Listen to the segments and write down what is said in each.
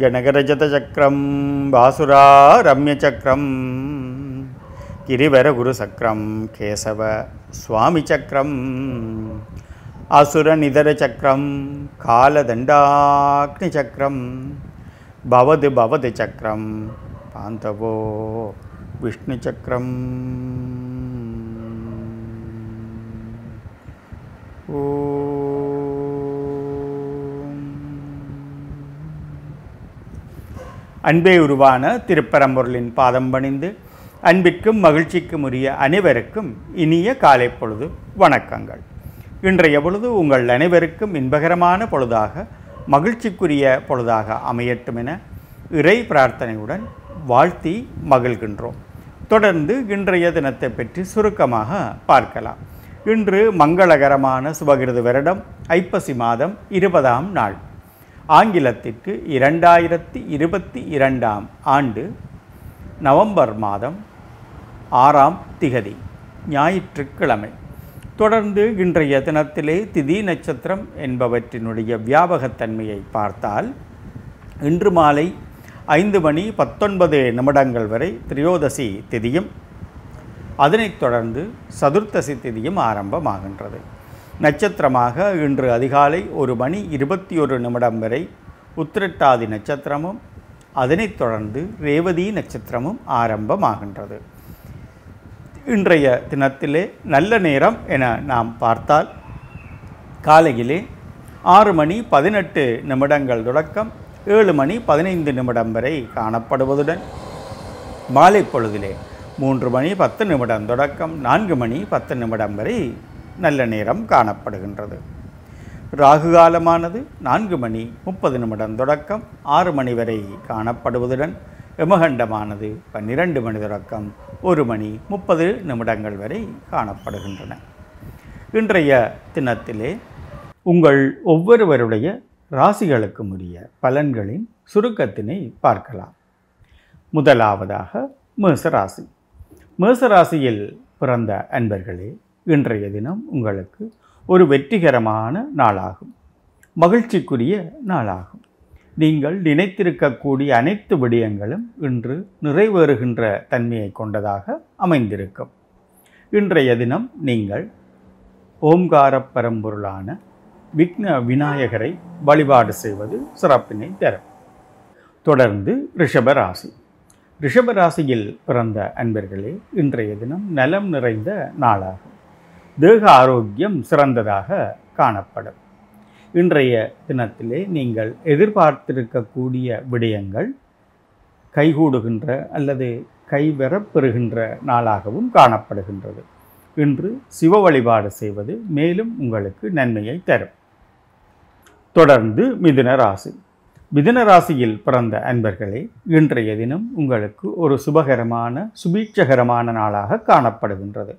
गणगरजतचक्रं वासुरारम्यचक्रं गिरिवरगुरुचक्रं केशव स्वामिचक्रम् असुरनिधरचक्रं कालदण्डाग्निचक्रं भवद् भवद् चक्रं पान्तवो विष्णुचक्रम् அன்பே உருவான திருப்பரம்பொருளின் பாதம் பணிந்து அன்பிற்கும் மகிழ்ச்சிக்கும் உரிய அனைவருக்கும் இனிய காலை பொழுது வணக்கங்கள் இன்றைய பொழுது உங்கள் அனைவருக்கும் இன்பகரமான பொழுதாக மகிழ்ச்சிக்குரிய பொழுதாக அமையட்டும் என இறை பிரார்த்தனையுடன் வாழ்த்தி மகிழ்கின்றோம் தொடர்ந்து இன்றைய தினத்தை பற்றி சுருக்கமாக பார்க்கலாம் இன்று மங்களகரமான சுபகிருது வருடம் ஐப்பசி மாதம் இருபதாம் நாள் ஆங்கிலத்திற்கு இரண்டாயிரத்தி இருபத்தி இரண்டாம் ஆண்டு நவம்பர் மாதம் ஆறாம் திகதி ஞாயிற்றுக்கிழமை தொடர்ந்து இன்றைய தினத்திலே திதி நட்சத்திரம் என்பவற்றினுடைய வியாபகத்தன்மையை பார்த்தால் இன்று மாலை ஐந்து மணி பத்தொன்பது நிமிடங்கள் வரை திரியோதசி திதியும் அதனைத் தொடர்ந்து சதுர்த்தசி திதியும் ஆரம்பமாகின்றது நட்சத்திரமாக இன்று அதிகாலை ஒரு மணி இருபத்தி ஒரு நிமிடம் வரை உத்திரட்டாதி நட்சத்திரமும் அதனைத் தொடர்ந்து ரேவதி நட்சத்திரமும் ஆரம்பமாகின்றது இன்றைய தினத்திலே நல்ல நேரம் என நாம் பார்த்தால் காலையிலே ஆறு மணி பதினெட்டு நிமிடங்கள் தொடக்கம் ஏழு மணி பதினைந்து நிமிடம் வரை காணப்படுவதுடன் மாலை பொழுதிலே மூன்று மணி பத்து நிமிடம் தொடக்கம் நான்கு மணி பத்து நிமிடம் வரை நல்ல நேரம் காணப்படுகின்றது ராகு காலமானது நான்கு மணி முப்பது நிமிடம் தொடக்கம் ஆறு மணி வரை காணப்படுவதுடன் எமகண்டமானது பன்னிரண்டு மணி தொடக்கம் ஒரு மணி முப்பது நிமிடங்கள் வரை காணப்படுகின்றன இன்றைய தினத்திலே உங்கள் ஒவ்வொருவருடைய ராசிகளுக்கும் உரிய பலன்களின் சுருக்கத்தினை பார்க்கலாம் முதலாவதாக மேசராசி மேசராசியில் பிறந்த அன்பர்களே இன்றைய தினம் உங்களுக்கு ஒரு வெற்றிகரமான நாளாகும் மகிழ்ச்சிக்குரிய நாளாகும் நீங்கள் நினைத்திருக்கக்கூடிய அனைத்து விடயங்களும் இன்று நிறைவேறுகின்ற தன்மையை கொண்டதாக அமைந்திருக்கும் இன்றைய தினம் நீங்கள் ஓம்கார பரம்பொருளான விக்ன விநாயகரை வழிபாடு செய்வது சிறப்பினை தரும் தொடர்ந்து ரிஷபராசி ரிஷபராசியில் பிறந்த அன்பர்களே இன்றைய தினம் நலம் நிறைந்த நாளாகும் தேக ஆரோக்கியம் சிறந்ததாக காணப்படும் இன்றைய தினத்திலே நீங்கள் எதிர்பார்த்திருக்கக்கூடிய விடயங்கள் கைகூடுகின்ற அல்லது கைவரப்பெறுகின்ற நாளாகவும் காணப்படுகின்றது இன்று சிவ வழிபாடு செய்வது மேலும் உங்களுக்கு நன்மையை தரும் தொடர்ந்து மிதுன ராசி மிதுன ராசியில் பிறந்த அன்பர்களே இன்றைய தினம் உங்களுக்கு ஒரு சுபகரமான சுபீட்சகரமான நாளாக காணப்படுகின்றது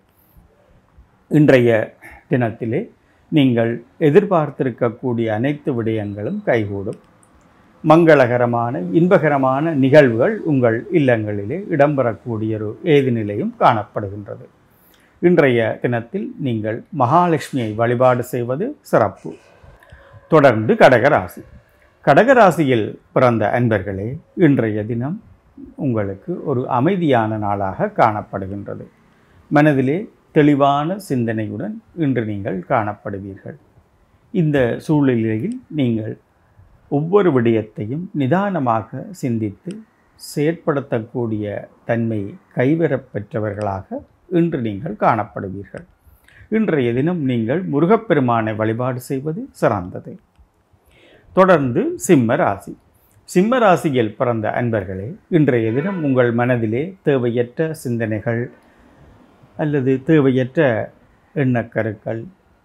இன்றைய தினத்திலே நீங்கள் எதிர்பார்த்திருக்கக்கூடிய அனைத்து விடயங்களும் கைகூடும் மங்களகரமான இன்பகரமான நிகழ்வுகள் உங்கள் இல்லங்களிலே இடம்பெறக்கூடிய ஒரு ஏது நிலையும் காணப்படுகின்றது இன்றைய தினத்தில் நீங்கள் மகாலட்சுமியை வழிபாடு செய்வது சிறப்பு தொடர்ந்து கடகராசி கடகராசியில் பிறந்த அன்பர்களே இன்றைய தினம் உங்களுக்கு ஒரு அமைதியான நாளாக காணப்படுகின்றது மனதிலே தெளிவான சிந்தனையுடன் இன்று நீங்கள் காணப்படுவீர்கள் இந்த சூழ்நிலையில் நீங்கள் ஒவ்வொரு விடயத்தையும் நிதானமாக சிந்தித்து செயற்படுத்தக்கூடிய தன்மை கைவரப் பெற்றவர்களாக இன்று நீங்கள் காணப்படுவீர்கள் இன்றைய தினம் நீங்கள் முருகப்பெருமானை வழிபாடு செய்வது சிறந்தது தொடர்ந்து சிம்ம ராசி சிம்ம ராசியில் பிறந்த அன்பர்களே இன்றைய தினம் உங்கள் மனதிலே தேவையற்ற சிந்தனைகள் அல்லது தேவையற்ற எண்ணக்கருக்கள்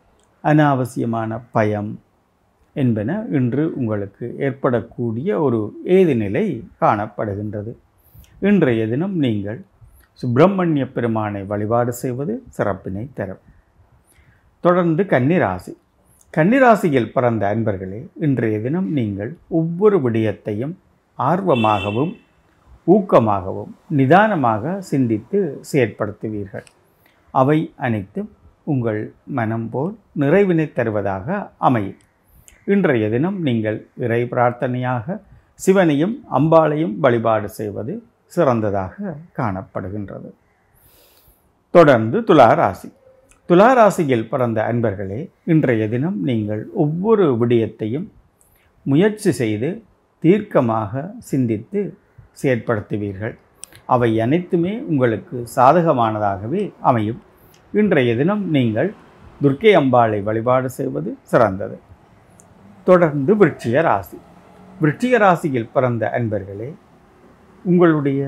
அனாவசியமான பயம் என்பன இன்று உங்களுக்கு ஏற்படக்கூடிய ஒரு ஏது நிலை காணப்படுகின்றது இன்றைய தினம் நீங்கள் சுப்பிரமணிய பெருமானை வழிபாடு செய்வது சிறப்பினை தரும் தொடர்ந்து கன்னிராசி கன்னிராசியில் பிறந்த அன்பர்களே இன்றைய தினம் நீங்கள் ஒவ்வொரு விடயத்தையும் ஆர்வமாகவும் ஊக்கமாகவும் நிதானமாக சிந்தித்து செயற்படுத்துவீர்கள் அவை அனைத்தும் உங்கள் மனம் போல் நிறைவினை தருவதாக அமையும் இன்றைய தினம் நீங்கள் இறை பிரார்த்தனையாக சிவனையும் அம்பாளையும் வழிபாடு செய்வது சிறந்ததாக காணப்படுகின்றது தொடர்ந்து துலா ராசி துலா ராசியில் பிறந்த அன்பர்களே இன்றைய தினம் நீங்கள் ஒவ்வொரு விடயத்தையும் முயற்சி செய்து தீர்க்கமாக சிந்தித்து செயற்படுத்துவீர்கள் அவை அனைத்துமே உங்களுக்கு சாதகமானதாகவே அமையும் இன்றைய தினம் நீங்கள் துர்க்கை அம்பாளை வழிபாடு செய்வது சிறந்தது தொடர்ந்து விருட்சிக ராசி விருட்சிக ராசியில் பிறந்த அன்பர்களே உங்களுடைய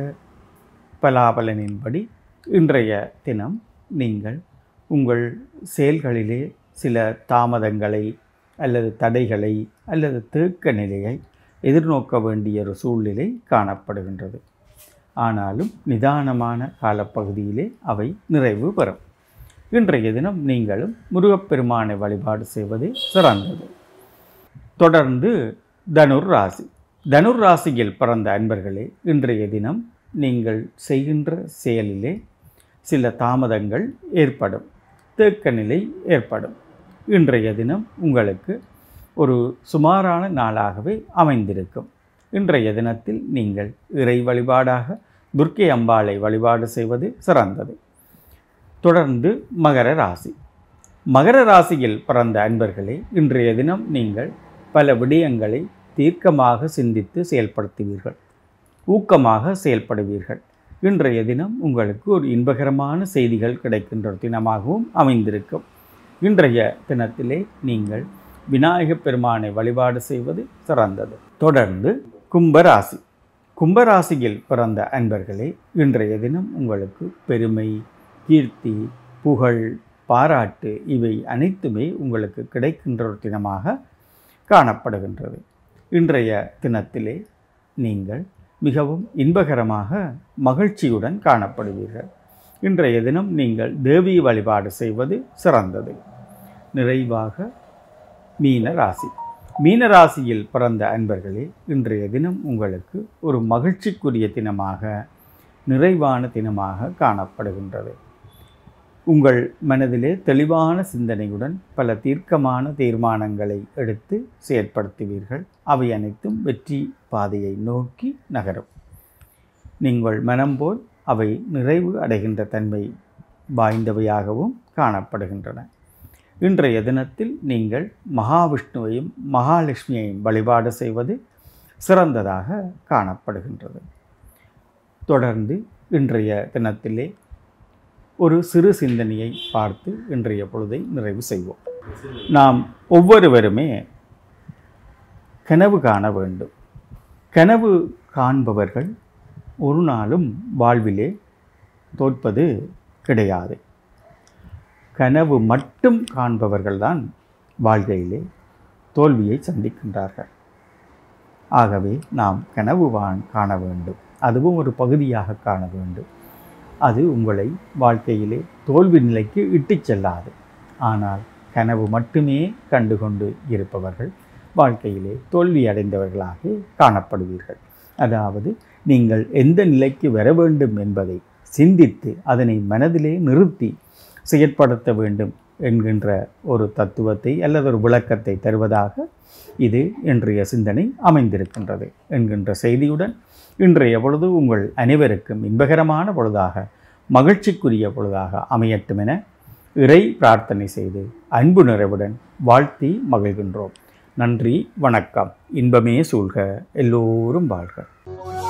பலாபலனின்படி இன்றைய தினம் நீங்கள் உங்கள் செயல்களிலே சில தாமதங்களை அல்லது தடைகளை அல்லது தேக்க நிலையை எதிர்நோக்க வேண்டிய ஒரு சூழ்நிலை காணப்படுகின்றது ஆனாலும் நிதானமான காலப்பகுதியிலே அவை நிறைவு பெறும் இன்றைய தினம் நீங்களும் முருகப்பெருமானை வழிபாடு செய்வது சிறந்தது தொடர்ந்து தனுர் ராசி தனுர் ராசியில் பிறந்த அன்பர்களே இன்றைய தினம் நீங்கள் செய்கின்ற செயலிலே சில தாமதங்கள் ஏற்படும் தேக்க நிலை ஏற்படும் இன்றைய தினம் உங்களுக்கு ஒரு சுமாரான நாளாகவே அமைந்திருக்கும் இன்றைய தினத்தில் நீங்கள் இறை வழிபாடாக துர்க்கை அம்பாளை வழிபாடு செய்வது சிறந்தது தொடர்ந்து மகர ராசி மகர ராசியில் பிறந்த அன்பர்களே இன்றைய தினம் நீங்கள் பல விடயங்களை தீர்க்கமாக சிந்தித்து செயல்படுத்துவீர்கள் ஊக்கமாக செயல்படுவீர்கள் இன்றைய தினம் உங்களுக்கு ஒரு இன்பகரமான செய்திகள் கிடைக்கின்ற ஒரு தினமாகவும் அமைந்திருக்கும் இன்றைய தினத்திலே நீங்கள் விநாயகப் பெருமானை வழிபாடு செய்வது சிறந்தது தொடர்ந்து கும்பராசி கும்பராசியில் பிறந்த அன்பர்களே இன்றைய தினம் உங்களுக்கு பெருமை கீர்த்தி புகழ் பாராட்டு இவை அனைத்துமே உங்களுக்கு கிடைக்கின்ற ஒரு தினமாக காணப்படுகின்றது இன்றைய தினத்திலே நீங்கள் மிகவும் இன்பகரமாக மகிழ்ச்சியுடன் காணப்படுவீர்கள் இன்றைய தினம் நீங்கள் தேவி வழிபாடு செய்வது சிறந்தது நிறைவாக மீன ராசி மீன ராசியில் பிறந்த அன்பர்களே இன்றைய தினம் உங்களுக்கு ஒரு மகிழ்ச்சிக்குரிய தினமாக நிறைவான தினமாக காணப்படுகின்றது உங்கள் மனதிலே தெளிவான சிந்தனையுடன் பல தீர்க்கமான தீர்மானங்களை எடுத்து செயற்படுத்துவீர்கள் அவை அனைத்தும் வெற்றி பாதையை நோக்கி நகரும் நீங்கள் மனம் போல் அவை நிறைவு அடைகின்ற தன்மை வாய்ந்தவையாகவும் காணப்படுகின்றன இன்றைய தினத்தில் நீங்கள் மகாவிஷ்ணுவையும் மகாலட்சுமியையும் வழிபாடு செய்வது சிறந்ததாக காணப்படுகின்றது தொடர்ந்து இன்றைய தினத்திலே ஒரு சிறு சிந்தனையை பார்த்து இன்றைய பொழுதை நிறைவு செய்வோம் நாம் ஒவ்வொருவருமே கனவு காண வேண்டும் கனவு காண்பவர்கள் ஒரு நாளும் வாழ்விலே தோற்பது கிடையாது கனவு மட்டும் காண்பவர்கள்தான் வாழ்க்கையிலே தோல்வியை சந்திக்கின்றார்கள் ஆகவே நாம் கனவு வான் காண வேண்டும் அதுவும் ஒரு பகுதியாக காண வேண்டும் அது உங்களை வாழ்க்கையிலே தோல்வி நிலைக்கு இட்டுச் செல்லாது ஆனால் கனவு மட்டுமே கண்டுகொண்டு இருப்பவர்கள் வாழ்க்கையிலே தோல்வி அடைந்தவர்களாக காணப்படுவீர்கள் அதாவது நீங்கள் எந்த நிலைக்கு வர வேண்டும் என்பதை சிந்தித்து அதனை மனதிலே நிறுத்தி செயற்படுத்த வேண்டும் என்கின்ற ஒரு தத்துவத்தை அல்லது ஒரு விளக்கத்தை தருவதாக இது இன்றைய சிந்தனை அமைந்திருக்கின்றது என்கின்ற செய்தியுடன் இன்றைய பொழுது உங்கள் அனைவருக்கும் இன்பகரமான பொழுதாக மகிழ்ச்சிக்குரிய பொழுதாக அமையட்டும் என இறை பிரார்த்தனை செய்து அன்பு நிறைவுடன் வாழ்த்தி மகிழ்கின்றோம் நன்றி வணக்கம் இன்பமே சூழ்க எல்லோரும் வாழ்க